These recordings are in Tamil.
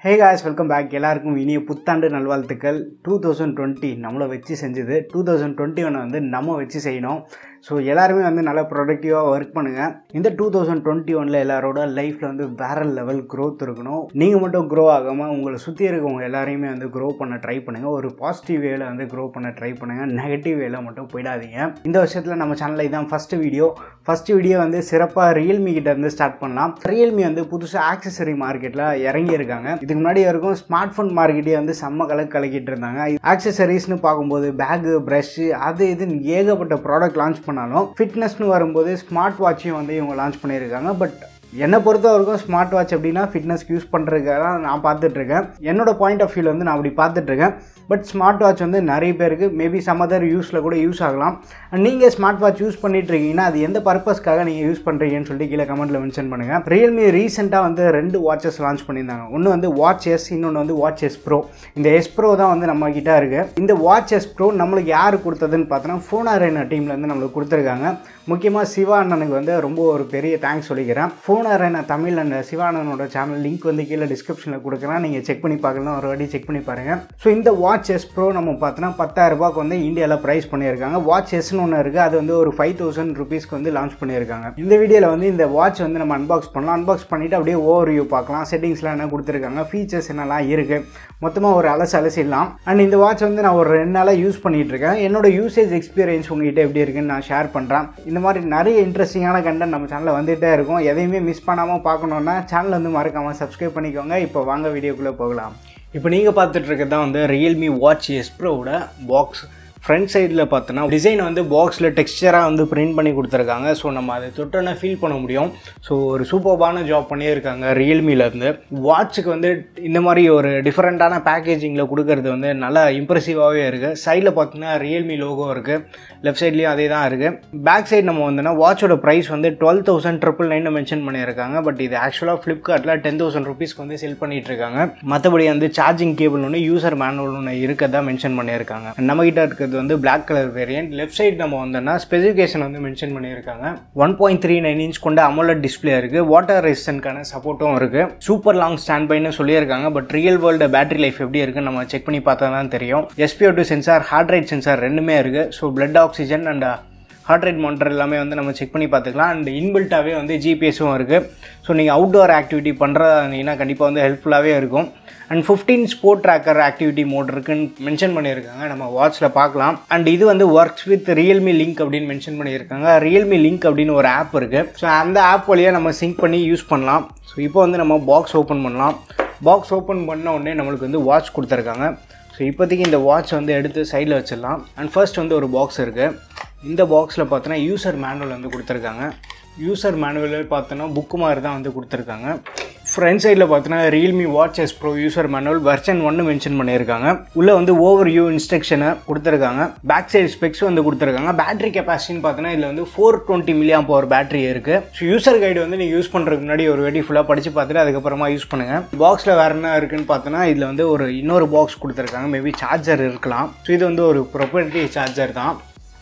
ஹே காய்ஸ் வெல்கம் பேக் எல்லாருக்கும் இனிய புத்தாண்டு நல்வாழ்த்துக்கள் டூ தௌசண்ட் டுவெண்ட்டி நம்மளை வச்சு செஞ்சது டூ தௌசண்ட் டுவெண்ட்டி ஒன்னை வந்து நம்ம வச்சு செய்யணும் ஸோ எல்லாருமே வந்து நல்லா ப்ரொடக்டிவாக ஒர்க் பண்ணுங்கள் இந்த டூ தௌசண்ட் டுவெண்ட்டி ஒனில் எல்லாரோட லைஃப்பில் வந்து வேற லெவல் க்ரோத் இருக்கணும் நீங்கள் மட்டும் க்ரோ ஆகாமல் உங்களை சுற்றி இருக்கவங்க எல்லாரையுமே வந்து க்ரோ பண்ண ட்ரை பண்ணுங்கள் ஒரு பாசிட்டிவ் வேல வந்து க்ரோ பண்ண ட்ரை பண்ணுங்கள் நெகட்டிவ் வேல மட்டும் போயிடாதீங்க இந்த வருஷத்தில் நம்ம சேனலில் இதான் ஃபஸ்ட்டு வீடியோ ஃபஸ்ட்டு வீடியோ வந்து சிறப்பாக ரியல்மி கிட்ட இருந்து ஸ்டார்ட் பண்ணலாம் ரியல்மி வந்து புதுசாக ஆக்சசரி மார்க்கெட்டில் இறங்கியிருக்காங்க இதுக்கு முன்னாடி வரைக்கும் ஸ்மார்ட் ஃபோன் மார்க்கெட்டே வந்து செம்ம கலக்கு கலக்கிட்டு இருந்தாங்க ஆக்சசரிஸ்னு பார்க்கும்போது பேகு ப்ரஷ்ஷு அது இதுன்னு ஏகப்பட்ட ப்ராடக்ட் லான்ச் பண்ணாலும் ஃபிட்னஸ்னு வரும்போது ஸ்மார்ட் வாட்சையும் வந்து இவங்க லான்ச் பண்ணியிருக்காங்க பட் என்னை பொறுத்த வரைக்கும் ஸ்மார்ட் வாட்ச் அப்படின்னா ஃபிட்னஸ்க்கு யூஸ் பண்ணுறதுக்காக நான் பார்த்துட்ருக்கேன் என்னோட பாயிண்ட் ஆஃப் வியூவில் வந்து நான் அப்படி பார்த்துட்ருக்கேன் பட் ஸ்மார்ட் வாட்ச் வந்து நிறைய பேருக்கு மேபி சம் அதர் யூஸில் கூட யூஸ் ஆகலாம் அண்ட் நீங்கள் ஸ்மார்ட் வாட்ச் யூஸ் பண்ணிட்டு இருக்கீங்கன்னா அது எந்த பர்பஸ்க்காக நீங்கள் யூஸ் பண்ணுறீங்கன்னு சொல்லிட்டு கீழே கமெண்ட்டில் மென்ஷன் பண்ணுங்கள் ரியல்மி ரீசெண்டாக வந்து ரெண்டு வாட்சஸ் லான்ச் பண்ணியிருந்தாங்க ஒன்று வந்து வாட்ச் எஸ் இன்னொன்று வந்து வாட்ச் எஸ் ப்ரோ இந்த எஸ் ப்ரோ தான் வந்து நம்ம கிட்ட இருக்குது இந்த வாட்ச் எஸ் ப்ரோ நம்மளுக்கு யார் கொடுத்ததுன்னு பார்த்தோன்னா ஃபோன் அரேனா டீம்லேருந்து நம்மளுக்கு கொடுத்துருக்காங்க முக்கியமாக சிவா அண்ணனுக்கு வந்து ரொம்ப ஒரு பெரிய தேங்க்ஸ் சொல்லிக்கிறேன் phone arena Tamil and Siva அண்ணனோட சேனல் லிங்க் வந்து கீழே டிஸ்கிரிப்ஷனில் கொடுக்குறேன் நீங்கள் செக் பண்ணி பார்க்கலாம் ஒரு வாட்டி செக் பண்ணி பாருங்கள் ஸோ இந்த வாட்ச் எஸ் ப்ரோ நம்ம பார்த்தோன்னா பத்தாயிரம் ரூபாய்க்கு வந்து இந்தியாவில் ப்ரைஸ் பண்ணியிருக்காங்க வாட்ச் எஸ்னு ஒன்று இருக்குது அது வந்து ஒரு ஃபைவ் தௌசண்ட் ருபீஸ்க்கு வந்து லான்ச் பண்ணியிருக்காங்க இந்த வீடியோவில் வந்து இந்த வாட்ச் வந்து நம்ம அன்பாக்ஸ் பண்ணலாம் அன்பாக்ஸ் பண்ணிவிட்டு அப்படியே ஓவர் வியூ பார்க்கலாம் செட்டிங்ஸ்லாம் என்ன கொடுத்துருக்காங்க ஃபீச்சர்ஸ் என்னெல்லாம் இருக்குது மொத்தமாக ஒரு அலசி அலசிடலாம் அண்ட் இந்த வாட்ச் வந்து நான் ஒரு ரெண்டு நாளாக யூஸ் பண்ணிகிட்டு இருக்கேன் என்னோட யூசேஜ் எக்ஸ்பீரியன்ஸ் உங்ககிட்ட எப்படி இருக்குன்னு நான் ஷேர் பண்ணுறேன் இந்த மாதிரி நிறைய இன்ட்ரெஸ்டிங்கான கண்டென்ட் நம்ம சேனலில் வந்துகிட்டே இருக்கும் எதையுமே மிஸ் பண்ணாமல் பார்க்கணுன்னா சேனல் வந்து மறக்காமல் சப்ஸ்கிரைப் பண்ணிக்கோங்க இப்போ வாங்க வீடியோக்குள்ளே போகலாம் இப்போ நீங்கள் பார்த்துட்டு இருக்கிறது தான் வந்து ரியல்மி வாட்ச் எஸ் ப்ரோவோட பாக்ஸ் ஃப்ரண்ட் சைடில் பார்த்தோன்னா டிசைன் வந்து பாக்ஸில் டெக்ஸ்டராக வந்து பிரிண்ட் பண்ணி கொடுத்துருக்காங்க ஸோ நம்ம அதை தொட்டோன்னா ஃபீல் பண்ண முடியும் ஸோ ஒரு சூப்பர்பான ஜாப் பண்ணியிருக்காங்க ரியல்மிலேருந்து வாட்சுக்கு வந்து இந்த மாதிரி ஒரு டிஃப்ரெண்ட்டான பேக்கேஜிங்கில் கொடுக்கறது வந்து நல்லா இம்ப்ரெசிவாகவே இருக்குது சைடில் பார்த்தீங்கன்னா ரியல்மி லோகோ இருக்குது லெஃப்ட் சைட்லேயும் அதே தான் இருக்குது பேக் சைடு நம்ம வந்தோன்னா வாட்சோட ப்ரைஸ் வந்து twelve thousand triple nine mention பண்ணியிருக்காங்க பட் இது ஆக்சுவலாக ஃப்ளிப்கார்ட்டில் டென் தௌசண்ட் ருபீஸ்க்கு வந்து செல் பண்ணிட்டு இருக்காங்க மற்றபடி வந்து சார்ஜிங் கேபிள் ஒன்று யூசர் மேனுவல் ஒன்று இருக்கதான் மென்ஷன் பண்ணியிருக்காங்க நம்மகிட்ட இருக்கிறது வந்து black colour variant left side நம்ம வந்தோம்னா ஸ்பெசிஃபிகேஷன் வந்து மென்ஷன் பண்ணியிருக்காங்க one point three nine inch கொண்ட அமோலட் டிஸ்பிளே இருக்குது வாட்டர் ரெசிஸ்டன்ட்கான சப்போர்ட்டும் இருக்குது சூப்பர் லாங் ஸ்டாண்ட் பைன்னு சொல்லியிருக்காங்க but real world battery life எப்படி இருக்குன்னு நம்ம செக் பண்ணி பார்த்தா தான் தெரியும் SpO two sensor heart rate sensor ரெண்டுமே இருக்குது so blood oxygen and heart rate monitor எல்லாமே வந்து நம்ம செக் பண்ணி பார்த்துக்கலாம் அண்ட் இன்பில்ட்டாகவே வந்து ஜிபிஎஸும் இருக்குது ஸோ நீங்கள் அவுட்டோர் ஆக்டிவிட்டி பண்ணுறீங்கன்னா கண்டிப்பாக வந்து ஹெல்ப்ஃபுல்லாகவே இருக்கும் and fifteen sport tracker activity mode இருக்குன்னு மென்ஷன் பண்ணியிருக்காங்க நம்ம வாட்சில் பார்க்கலாம் அண்ட் இது வந்து ஒர்க்ஸ் வித் ரியல்மி லிங்க் அப்படின்னு மென்ஷன் பண்ணியிருக்காங்க ரியல்மி லிங்க் அப்படின்னு ஒரு ஆப் இருக்குது ஸோ அந்த ஆப் வழியாக நம்ம சிங்க் பண்ணி யூஸ் பண்ணலாம் ஸோ இப்போ வந்து நம்ம பாக்ஸ் ஓப்பன் பண்ணலாம் பாக்ஸ் ஓப்பன் பண்ண உடனே நம்மளுக்கு வந்து வாட்ச் கொடுத்துருக்காங்க ஸோ இப்போதைக்கு இந்த வாட்ச் வந்து எடுத்து சைடில் வச்சிடலாம் அண்ட் ஃபர்ஸ்ட் வந்து ஒரு பாக்ஸ் இருக்குது இந்த பாக்ஸில் பார்த்தோன்னா யூசர் மேனுவல் வந்து கொடுத்துருக்காங்க யூசர் மேனுவல் பார்த்தோன்னா புக்கு மாதிரி தான் வந்து கொடுத்துருக்காங்க ஃப்ரண்ட் சைடில் பார்த்தோன்னா Realme watch S pro user manual version ஒன்று மென்ஷன் பண்ணியிருக்காங்க உள்ளே வந்து ஓவர் வியூ இன்ஸ்ட்ரக்ஷனை கொடுத்துருக்காங்க பேக் சைடு ஸ்பெக்ஸ் வந்து கொடுத்துருக்காங்க பேட்டரி கெப்பாசிட்டின்னு பார்த்தோன்னா இதில் வந்து four twenty milliamp power battery இருக்குது ஸோ யூசர் கைடு வந்து நீங்கள் யூஸ் பண்ணுறதுக்கு முன்னாடி ஒரு வாட்டி ஃபுல்லாக படித்து பார்த்துட்டு அதுக்கப்புறமா யூஸ் பண்ணுங்கள் பாக்ஸில் வேறு என்ன இருக்குன்னு பார்த்தோன்னா இதில் வந்து ஒரு இன்னொரு பாக்ஸ் கொடுத்துருக்காங்க மேபி சார்ஜர் இருக்கலாம் ஸோ இது வந்து ஒரு ப்ரொப்பர்ட்டி சார்ஜர் தான்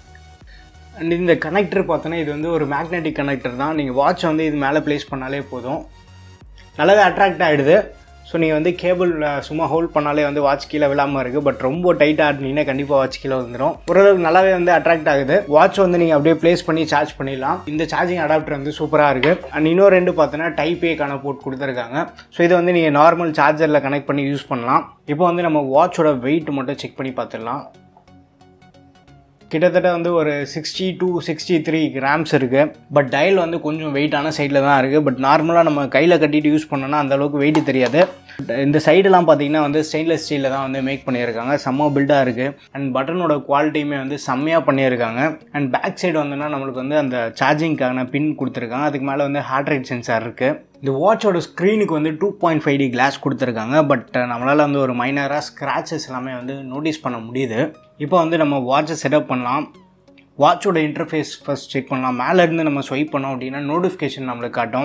அண்ட் இந்த கனெக்டர் பார்த்தோன்னா இது வந்து ஒரு மேக்னெட்டிக் கனெக்டர் தான் நீங்கள் வாட்ச் வந்து இது மேலே ப்ளேஸ் பண்ணாலே போதும் நல்லாவே அட்ராக்ட் ஆகிடுது ஸோ நீங்கள் வந்து கேபிள் சும்மா ஹோல்ட் பண்ணாலே வந்து வாட்ச் கீழே விழாமல் இருக்குது பட் ரொம்ப டைட்டாக ஆடினீங்கன்னா கண்டிப்பாக வாட்ச் கீழே வந்துடும் ஓரளவுக்கு நல்லாவே வந்து அட்ராக்ட் ஆகுது வாட்ச் வந்து நீங்கள் அப்படியே ப்ளேஸ் பண்ணி சார்ஜ் பண்ணிடலாம் இந்த சார்ஜிங் அடாப்டர் வந்து சூப்பராக இருக்குது அண்ட் இன்னொரு ரெண்டு பார்த்தோன்னா டைப் ஏக்கான போர்ட் கொடுத்துருக்காங்க ஸோ இதை வந்து நீங்கள் நார்மல் சார்ஜரில் கனெக்ட் பண்ணி யூஸ் பண்ணலாம் இப்போ வந்து நம்ம வாட்சோட வெயிட் மட்டும் செக் பண்ணி பார்த்துடலாம் கிட்டத்தட்ட வந்து ஒரு sixty two sixty three grams இருக்குது பட் டயல் வந்து கொஞ்சம் வெயிட்டான சைடில் தான் இருக்குது பட் நார்மலாக நம்ம கையில் கட்டிட்டு யூஸ் பண்ணோன்னா அந்த அளவுக்கு வெயிட் தெரியாது இந்த சைடெலாம் பார்த்தீங்கன்னா வந்து ஸ்டெயின்லெஸ் ஸ்டீலில் தான் வந்து மேக் பண்ணியிருக்காங்க செம்ம பில்டாக இருக்குது அண்ட் பட்டனோட குவாலிட்டியுமே வந்து செம்மையாக பண்ணியிருக்காங்க அண்ட் பேக் சைடு வந்தோன்னா நம்மளுக்கு வந்து அந்த சார்ஜிங்க்கான பின் கொடுத்துருக்காங்க அதுக்கு மேலே வந்து ஹார்ட் ரேட் சென்சார் இருக்குது இந்த வாட்சோட ஸ்க்ரீனுக்கு வந்து two point five D glass கொடுத்துருக்காங்க பட் நம்மளால் வந்து ஒரு மைனராக ஸ்க்ராச்சஸ் எல்லாமே வந்து நோட்டீஸ் பண்ண முடியுது இப்போ வந்து நம்ம வாட்சை செட்டப் பண்ணலாம் வாட்சோட இன்டர்ஃபேஸ் ஃபஸ்ட் செக் பண்ணலாம் மேலே இருந்து நம்ம ஸ்வைப் பண்ணோம் அப்படின்னா நோட்டிஃபிகேஷன் நம்மளுக்கு காட்டும்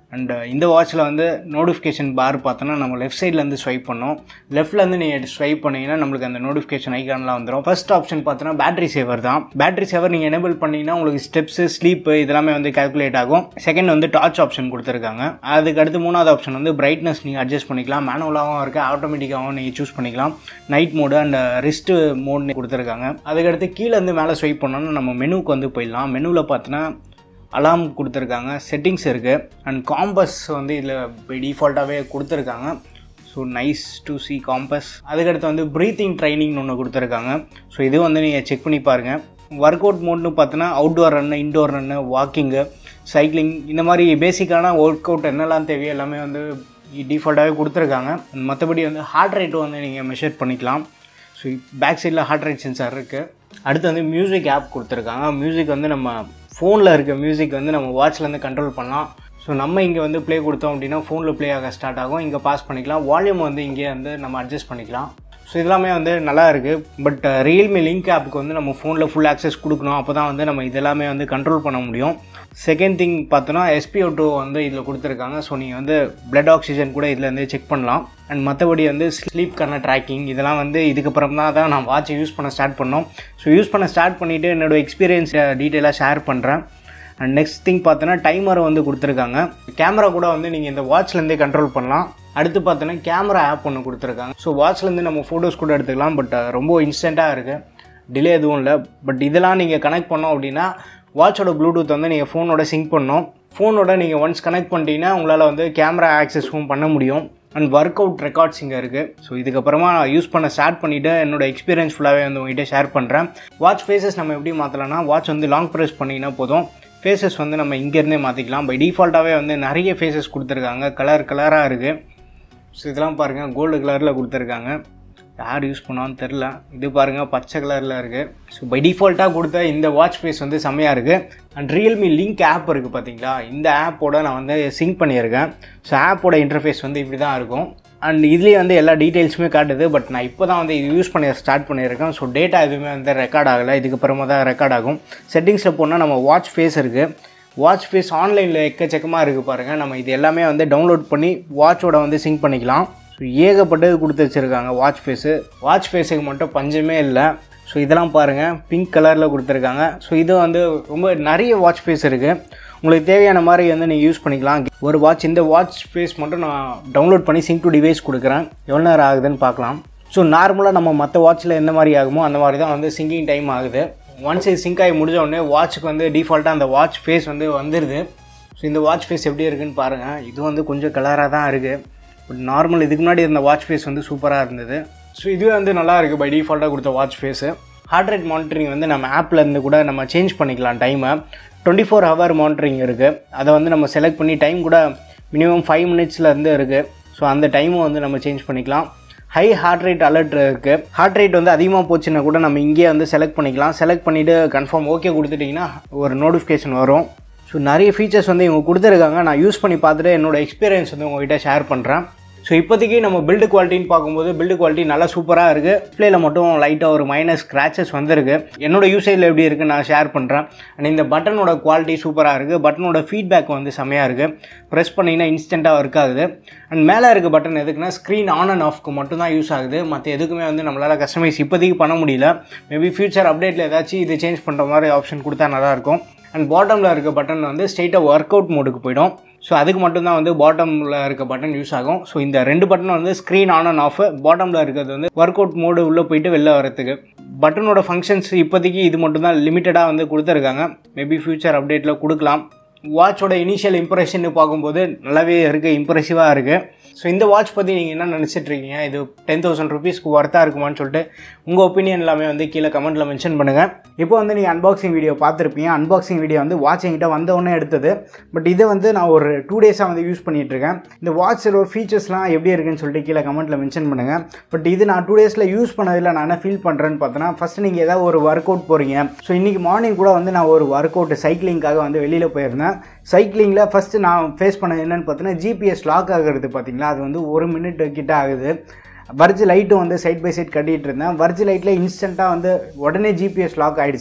அண்ட் இந்த வாட்சில் வந்து நோட்டிஃபிகேஷன் பார் பார்த்தோன்னா நம்ம லெஃப்ட் சைட்லேருந்து ஸ்வைப் பண்ணோம் லெஃப்ட்லேருந்து நீங்கள் ஸ்வைப் பண்ணீங்கன்னா நம்மளுக்கு அந்த நோட்டிஃபிகேஷன் ஐக்கான்லாம் வந்துடும் ஃபர்ஸ்ட் ஆப்ஷன் பார்த்தோன்னா பேட்டரி சேவர் தான் பேட்டரி சேவர் நீங்கள் எனேபிள் பண்ணிங்கன்னா உங்களுக்கு ஸ்டெப்ஸு ஸ்லீப்பு இதெல்லாமே வந்து கால்குலேட் ஆகும் செகண்ட் வந்து டார்ச் ஆப்ஷன் கொடுத்துருக்காங்க அதுக்கு அடுத்து மூணாவது ஆப்ஷன் வந்து பிரைட்னஸ் நீங்கள் அட்ஜஸ்ட் பண்ணிக்கலாம் மேனுவலாகவும் இருக்குது ஆட்டோமேட்டிக்காகவும் நீங்கள் சூஸ் பண்ணிக்கலாம் நைட் மோடு அண்ட் ரிஸ்ட் மோட்னு கொடுத்துருக்காங்க அதுக்கடுத்து கீழே இருந்து மேலே ஸ்வைப் பண்ணோன்னா நம்ம மெனுவுக்கு வந்து போயிடலாம் மெனுவில் பார்த்தோன்னா அலாம் கொடுத்துருக்காங்க செட்டிங்ஸ் இருக்குது அண்ட் காம்பஸ் வந்து இதில் பை டிஃபால்ட்டாகவே கொடுத்துருக்காங்க so nice to see compass அதுக்கடுத்து வந்து ப்ரீத்திங் ட்ரைனிங்னு ஒன்று கொடுத்துருக்காங்க ஸோ இது வந்து நீங்கள் செக் பண்ணி பாருங்கள் ஒர்க் அவுட் மோட்னு பார்த்தோன்னா outdoor run indoor run walking cycling இந்த மாதிரி பேசிக்கான ஒர்க் அவுட் என்னெல்லாம் தேவையோ எல்லாமே வந்து டிஃபால்ட்டாகவே கொடுத்துருக்காங்க மற்றபடி வந்து ஹார்ட் ரேட்டும் வந்து நீங்கள் மெஷர் பண்ணிக்கலாம் ஸோ பேக் சைடில் ஹார்ட் ரேட் சென்சார் இருக்குது அடுத்து வந்து மியூசிக் ஆப் கொடுத்துருக்காங்க மியூசிக் வந்து நம்ம ஃபோனில் இருக்க மியூசிக் வந்து நம்ம வாட்ச்லேருந்து கண்ட்ரோல் பண்ணலாம் ஸோ நம்ம இங்கே வந்து ப்ளே கொடுத்தோம் அப்படின்னா ஃபோனில் ப்ளே ஆக ஸ்டார்ட் ஆகும் இங்கே பாஸ் பண்ணிக்கலாம் வால்யூம் வந்து இங்கே வந்து நம்ம அட்ஜஸ்ட் பண்ணிக்கலாம் ஸோ இதெல்லாமே வந்து நல்லா இருக்குது பட் ரியல்மி லிங்க் ஆப்புக்கு வந்து நம்ம ஃபோனில் ஃபுல் ஆக்சஸ் கொடுக்கணும் அப்போ தான் வந்து நம்ம இதெல்லாமே வந்து கண்ட்ரோல் பண்ண முடியும் செகண்ட் திங் பார்த்தோன்னா எஸ்பிஓ டூ வந்து இதில் கொடுத்துருக்காங்க ஸோ நீங்கள் வந்து பிளட் ஆக்சிஜன் கூட இதில் வந்து செக் பண்ணலாம் அண்ட் மற்றபடி வந்து ஸ்லீப்க்கான ட்ராக்கிங் இதெல்லாம் வந்து இதுக்கப்புறம் தான் தான் நான் வாட்சை யூஸ் பண்ண ஸ்டார்ட் பண்ணோம் ஸோ யூஸ் பண்ண ஸ்டார்ட் பண்ணிவிட்டு என்னோடய எக்ஸ்பீரியன்ஸ் டீட்டெயிலாக ஷேர் பண்ணுறேன் அண்ட் நெக்ஸ்ட் திங் பார்த்தோன்னா டைமர் வந்து கொடுத்துருக்காங்க கேமரா கூட வந்து நீங்கள் இந்த வாட்ச்லேருந்தே கண்ட்ரோல் பண்ணலாம் அடுத்து பார்த்தோன்னா கேமரா ஆப் ஒன்று கொடுத்துருக்காங்க ஸோ வாட்ச்லேருந்து நம்ம ஃபோட்டோஸ் கூட எடுத்துக்கலாம் பட் ரொம்ப இன்ஸ்டண்ட்டாக இருக்குது டிலே எதுவும் இல்லை பட் இதெல்லாம் நீங்கள் கனெக்ட் பண்ணோம் அப்படின்னா வாட்சோட ப்ளூடூத் வந்து நீங்கள் ஃபோனோட சிங்க் பண்ணணும் ஃபோனோட நீங்கள் ஒன்ஸ் கனெக்ட் பண்ணிட்டீங்கன்னா உங்களால் வந்து கேமரா ஆக்சஸும் பண்ண முடியும் அண்ட் ஒர்க் அவுட் ரெக்கார்ட்ஸ் இங்கே இருக்குது ஸோ இதுக்கப்புறமா நான் யூஸ் பண்ண ஸ்டார்ட் பண்ணிவிட்டு என்னோட எக்ஸ்பீரியன்ஸ் ஃபுல்லாகவே வந்து உங்ககிட்ட ஷேர் பண்ணுறேன் வாட்ச் ஃபேஸஸ் நம்ம எப்படி மாற்றலாம்னா வாட்ச் வந்து லாங் ப்ரெஸ் பண்ணிங்கன்னா போதும் ஃபேஸஸ் வந்து நம்ம இங்கேருந்தே மாற்றிக்கலாம் பை டிஃபால்ட்டாகவே வந்து நிறைய ஃபேஸஸ் கொடுத்துருக்காங்க கலர் கலராக இருக்குது ஸோ இதெல்லாம் பாருங்கள் கோல்டு கலரில் கொடுத்துருக்காங்க யார் யூஸ் பண்ணான்னு தெரில இது பாருங்கள் பச்சை கலரில் இருக்குது ஸோ பை டிஃபால்ட்டாக கொடுத்த இந்த வாட்ச் ஃபேஸ் வந்து செம்மையாக இருக்குது அண்ட் ரியல்மி லிங்க் ஆப் இருக்குது பார்த்தீங்களா இந்த ஆப்போட நான் வந்து சிங்க் பண்ணியிருக்கேன் ஸோ ஆப்போட இன்டர்ஃபேஸ் வந்து இப்படி தான் இருக்கும் அண்ட் இதுலேயே வந்து எல்லா டீட்டெயில்ஸுமே காட்டுது பட் நான் இப்போ தான் வந்து இது யூஸ் பண்ணி ஸ்டார்ட் பண்ணியிருக்கேன் ஸோ டேட்டா எதுவுமே வந்து ரெக்கார்ட் ஆகலை இதுக்கப்புறமா தான் ரெக்கார்ட் ஆகும் செட்டிங்ஸில் போனால் நம்ம வாட்ச் ஃபேஸ் இருக்குது வாட்ச் ஃபேஸ் ஆன்லைனில் எக்கச்சக்கமாக இருக்குது பாருங்கள் நம்ம இது எல்லாமே வந்து டவுன்லோட் பண்ணி வாட்சோட வந்து சிங்க் பண்ணிக்கலாம் ஸோ ஏகப்பட்டது கொடுத்து வச்சுருக்காங்க வாட்ச் ஃபேஸு வாட்ச் ஃபேஸுக்கு மட்டும் பஞ்சமே இல்லை ஸோ இதெல்லாம் பாருங்கள் பிங்க் கலரில் கொடுத்துருக்காங்க ஸோ இது வந்து ரொம்ப நிறைய வாட்ச் ஃபேஸ் இருக்குது உங்களுக்கு தேவையான மாதிரி வந்து நீங்கள் யூஸ் பண்ணிக்கலாம் ஒரு வாட்ச் இந்த வாட்ச் ஃபேஸ் மட்டும் நான் டவுன்லோட் பண்ணி சிங்க் டு டிவைஸ் கொடுக்குறேன் எவ்வளோ நேரம் ஆகுதுன்னு பார்க்கலாம் ஸோ நார்மலாக நம்ம மற்ற வாட்சில் எந்த மாதிரி ஆகுமோ அந்த மாதிரி தான் வந்து சிங்கிங் டைம் ஆகுது ஒன்ஸ் இது சிங்க் ஆகி முடிஞ்ச உடனே வாட்சுக்கு வந்து டிஃபால்ட்டாக அந்த வாட்ச் ஃபேஸ் வந்து வந்துடுது ஸோ இந்த வாட்ச் ஃபேஸ் எப்படி இருக்குன்னு பாருங்கள் இது வந்து கொஞ்சம் கலராக தான் இருக்குது பட் நார்மல் இதுக்கு முன்னாடி இருந்த வாட்ச் ஃபேஸ் வந்து சூப்பராக இருந்தது ஸோ இதுவே வந்து நல்லா இருக்குது பை டிஃபால்ட்டாக கொடுத்த watch face heart rate monitoring வந்து நம்ம ஆப்பில் இருந்து கூட நம்ம சேஞ்ச் பண்ணிக்கலாம் டைமை டுவெண்ட்டி ஃபோர் ஹவர் மானிட்டரிங் இருக்குது அதை வந்து நம்ம செலக்ட் பண்ணி டைம் கூட மினிமம் ஃபைவ் மினிட்ஸில் இருந்து இருக்குது ஸோ அந்த டைமும் வந்து நம்ம சேஞ்ச் பண்ணிக்கலாம் ஹை ஹார்ட் ரேட் அலர்ட் இருக்குது ஹார்ட் ரேட் வந்து அதிகமாக போச்சுன்னா கூட நம்ம இங்கேயே வந்து செலக்ட் பண்ணிக்கலாம் செலக்ட் பண்ணிவிட்டு கன்ஃபார்ம் ஓகே கொடுத்துட்டிங்கன்னா ஒரு நோட்டிஃபிகேஷன் வரும் ஸோ நிறைய ஃபீச்சர்ஸ் வந்து இவங்க கொடுத்துருக்காங்க நான் யூஸ் பண்ணி பார்த்துட்டு என்னோடய எக்ஸ்பீரியன்ஸ் வந்து உங்கள்கிட்ட ஷேர் பண்ணுறேன் ஸோ இப்போதைக்கு நம்ம பில்டு குவாலிட்டின்னு பார்க்கும்போது பில்டு குவாலிட்டி நல்லா சூப்பராக இருக்குது டிஸ்பிளேல மட்டும் லைட்டாக ஒரு மைனஸ் ஸ்க்ராச்சஸ் வந்திருக்கு என்னோட யூசேஜில் எப்படி இருக்குன்னு நான் ஷேர் பண்ணுறேன் அண்ட் இந்த பட்டனோட குவாலிட்டி சூப்பராக இருக்குது பட்டனோட ஃபீட்பேக் வந்து செம்மையாக இருக்குது ப்ரெஸ் பண்ணிங்கன்னா இன்ஸ்டண்ட்டாக ஒர்க் ஆகுது அண்ட் மேலே இருக்க பட்டன் எதுக்குன்னா ஸ்க்ரீன் ஆன் அண்ட் ஆஃப்க்கு மட்டும் தான் யூஸ் ஆகுது மற்ற எதுக்குமே வந்து நம்மளால் கஸ்டமைஸ் இப்போதைக்கு பண்ண முடியல மேபி ஃபியூச்சர் அப்டேட்டில் ஏதாச்சும் இது சேஞ்ச் பண்ணுற மாதிரி ஆப்ஷன் கொடுத்தா நல்லாயிருக்கும் அண்ட் பாட்டமில் இருக்க பட்டன் வந்து ஸ்ட்ரெயிட்டாக ஒர்க் அவுட் மோடுக்கு போயிடும் ஸோ அதுக்கு மட்டும்தான் வந்து பாட்டமில் இருக்க பட்டன் யூஸ் ஆகும் ஸோ இந்த ரெண்டு பட்டன் வந்து ஸ்க்ரீன் ஆன் அண்ட் ஆஃப் பாட்டமில் இருக்கிறது வந்து ஒர்க் அவுட் மோடு உள்ளே போயிட்டு வெளில வரதுக்கு பட்டனோட ஃபங்க்ஷன்ஸ் இப்போதைக்கு இது மட்டும் தான் லிமிட்டடாக வந்து கொடுத்துருக்காங்க மேபி ஃபியூச்சர் அப்டேட்டில் கொடுக்கலாம் வாட்சோட இனிஷியல் இம்ப்ரெஷன் பார்க்கும்போது நல்லாவே இருக்குது இம்ப்ரெசிவாக இருக்குது ஸோ இந்த வாட்ச் பற்றி நீங்கள் என்ன நினச்சிட்டு இருக்கீங்க இது டென் தௌசண்ட் ருபீஸ்க்கு ஒர்த்தாக இருக்குமான்னு சொல்லிட்டு உங்கள் ஒப்பீனியன் எல்லாமே வந்து கீழே கமெண்ட்டில் மென்ஷன் பண்ணுங்கள் இப்போ வந்து நீங்கள் அன்பாக்சிங் வீடியோ பார்த்துருப்பீங்க அன்பாக்சிங் வீடியோ வந்து வாட்ச் என்கிட்ட வந்தவொடனே எடுத்தது பட் இதை வந்து நான் ஒரு டூ டேஸாக வந்து யூஸ் பண்ணிகிட்டு இருக்கேன் இந்த வாட்சோட ஃபீச்சர்ஸ்லாம் எப்படி இருக்குன்னு சொல்லிட்டு கீழே கமெண்ட்டில் மென்ஷன் பண்ணுங்கள் பட் இது நான் டூ டேஸில் யூஸ் பண்ணதில் நான் என்ன ஃபீல் பண்ணுறேன்னு பார்த்தோன்னா ஃபஸ்ட்டு நீங்கள் ஏதாவது ஒரு ஒர்க் அவுட் போகிறீங்க ஸோ இன்றைக்கி மார்னிங் கூட வந்து நான் ஒரு ஒர்க் அவுட் சைக்கிளிங்காக வந்து வெளியில் போயிருந்தேன் சைக்கிளிங்கில் ஃபஸ்ட்டு நான் ஃபேஸ் பண்ணது என்னென்னு பார்த்தீங்கன்னா ஜிபிஎஸ் லாக் ஆகிறது பார்த்தீங்களா அது வந்து ஒரு மினிட் கிட்ட ஆகுது வர்ஜி லைட்டும் வந்து சைட் பை சைட் கட்டிகிட்டு இருந்தேன் வர்ஜி லைட்டில் இன்ஸ்டண்ட்டாக வந்து உடனே ஜிபிஎஸ் லாக் ஆகிடுச்சு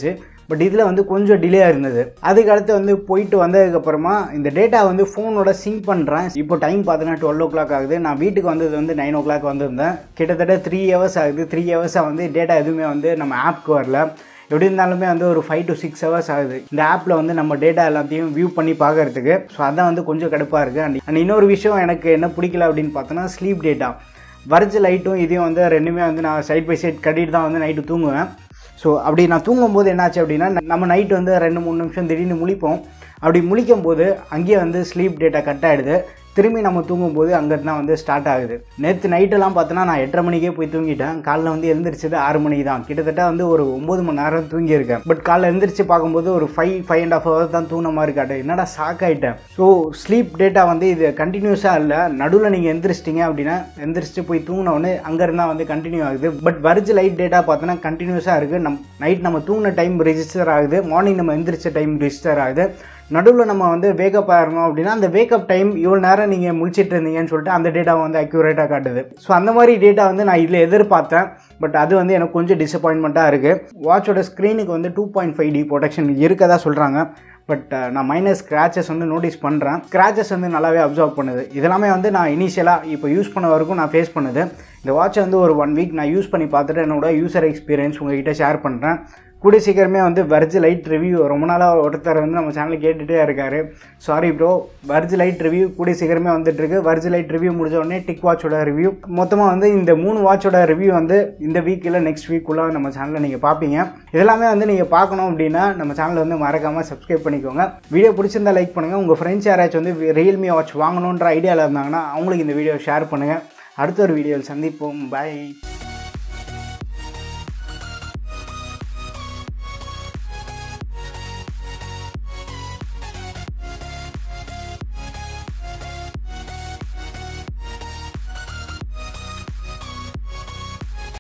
பட் இதில் வந்து கொஞ்சம் டிலே இருந்தது அதுக்கு அடுத்து வந்து போயிட்டு வந்ததுக்கப்புறமா இந்த டேட்டா வந்து ஃபோனோட சிங்க் பண்ணுறேன் இப்போ டைம் பார்த்தீங்கன்னா டுவெல் ஓ கிளாக் ஆகுது நான் வீட்டுக்கு வந்தது வந்து நைன் ஓ கிளாக் வந்திருந்தேன் கிட்டத்தட்ட த்ரீ ஹவர்ஸ் ஆகுது த்ரீ ஹவர்ஸாக வந்து டேட்டா எதுவுமே வந்து நம்ம ஆப்க்கு வரல எப்படி இருந்தாலுமே வந்து ஒரு ஃபைவ் டு சிக்ஸ் ஹவர்ஸ் ஆகுது இந்த ஆப்பில் வந்து நம்ம டேட்டா எல்லாத்தையும் வியூ பண்ணி பார்க்கறதுக்கு ஸோ அதான் வந்து கொஞ்சம் கடுப்பாக இருக்குது அண்ட் அண்ட் இன்னொரு விஷயம் எனக்கு என்ன பிடிக்கல அப்படின்னு பார்த்தோன்னா ஸ்லீப் டேட்டா வர்ஜ் லைட்டும் இதையும் வந்து ரெண்டுமே வந்து நான் சைட் பை சைட் கட்டிட்டு தான் வந்து நைட்டு தூங்குவேன் ஸோ அப்படி நான் தூங்கும்போது என்னாச்சு அப்படின்னா நம்ம நைட்டு வந்து ரெண்டு மூணு நிமிஷம் திடீர்னு முழிப்போம் அப்படி முழிக்கும் போது அங்கேயே வந்து ஸ்லீப் டேட்டா கட் ஆகிடுது திரும்பி நம்ம தூங்கும்போது அங்கே தான் வந்து ஸ்டார்ட் ஆகுது நேற்று நைட்டெல்லாம் பார்த்தோன்னா நான் எட்டரை மணிக்கே போய் தூங்கிட்டேன் காலைல வந்து எழுந்திரிச்சது ஆறு மணிக்கு தான் கிட்டத்தட்ட வந்து ஒரு ஒம்பது மணி நேரம் தூங்கியிருக்கேன் பட் காலைல எழுந்திரிச்சு பார்க்கும்போது ஒரு five five and half hours தான் தூங்கின மாதிரி காட்டு என்னடா ஷாக் ஆகிட்டேன் ஸோ ஸ்லீப் டேட்டா வந்து இது கண்டினியூஸாக இல்லை நடுவில் நீங்கள் எந்திரிச்சிட்டிங்க அப்படின்னா எந்திரிச்சிட்டு போய் தூங்கினோடனே அங்கே இருந்தால் வந்து கண்டினியூ ஆகுது பட் வர்ஜ் லைட் டேட்டா பார்த்தோன்னா கண்டினியூஸாக இருக்குது நம் நைட் நம்ம தூங்கின டைம் ரெஜிஸ்டர் ஆகுது மார்னிங் நம்ம எந்திரிச்ச டைம் ரெஜிஸ்டர் ஆகுது நடுவில் நம்ம வந்து வேக்கப் ஆகிறோம் அப்படின்னா அந்த வேக்கப் டைம் இவ்வளோ நேரம் நீங்கள் முழிச்சிட்டு இருந்தீங்கன்னு சொல்லிட்டு அந்த டேட்டாவை வந்து அக்யூரேட்டாக காட்டுது ஸோ அந்த மாதிரி டேட்டா வந்து நான் இதில் எதிர்பார்த்தேன் பட் அது வந்து எனக்கு கொஞ்சம் டிசப்பாயின்மெண்ட்டாக இருக்குது வாட்சோட ஸ்க்ரீனுக்கு வந்து two point five D protection இருக்கதா சொல்கிறாங்க பட் நான் மைனர் ஸ்க்ராச்சஸ் வந்து நோட்டீஸ் பண்ணுறேன் ஸ்க்ராச்சஸ் வந்து நல்லாவே அப்சர்வ் பண்ணுது இதெல்லாமே வந்து நான் இனிஷியலாக இப்போ யூஸ் பண்ண வரைக்கும் நான் ஃபேஸ் பண்ணுது இந்த வாட்சை வந்து ஒரு ஒன் வீக் நான் யூஸ் பண்ணி பார்த்துட்டு என்னோட யூசர் எக்ஸ்பீரியன்ஸ் உங்ககிட்ட ஷேர் பண்ணுறேன் கூடிய சீக்கிரமே வந்து வர்ஜ் லைட் ரிவ்யூ ரொம்ப நாளாக ஒருத்தர் வந்து நம்ம சேனலில் கேட்டுகிட்டே இருக்காரு sorry bro Verge Lite review கூடிய சீக்கிரமே வந்துட்டுருக்கு வர்ஜ் லைட் ரிவ்யூ முடிஞ்ச உடனே டிக் வாட்சோட ரிவ்யூ மொத்தமாக வந்து இந்த மூணு வாட்சோட ரிவ்யூ வந்து இந்த வீக் இல்லை நெக்ஸ்ட் வீக்குள்ளே நம்ம சேனலில் நீங்கள் பார்ப்பீங்க இதெல்லாமே வந்து நீங்கள் பார்க்கணும் அப்படின்னா நம்ம சேனலை வந்து மறக்காமல் சப்ஸ்கிரைப் பண்ணிக்கோங்க வீடியோ பிடிச்சிருந்தா லைக் பண்ணுங்கள் உங்கள் ஃப்ரெண்ட்ஸ் யாராச்சும் வந்து ரியல்மி வாட்ச் வாங்கணுன்ற ஐடியாவில் இருந்தாங்கன்னா அவங்களுக்கு இந்த வீடியோ ஷேர் பண்ணுங்கள் அடுத்த ஒரு வீடியோவில் சந்திப்போம் பாய்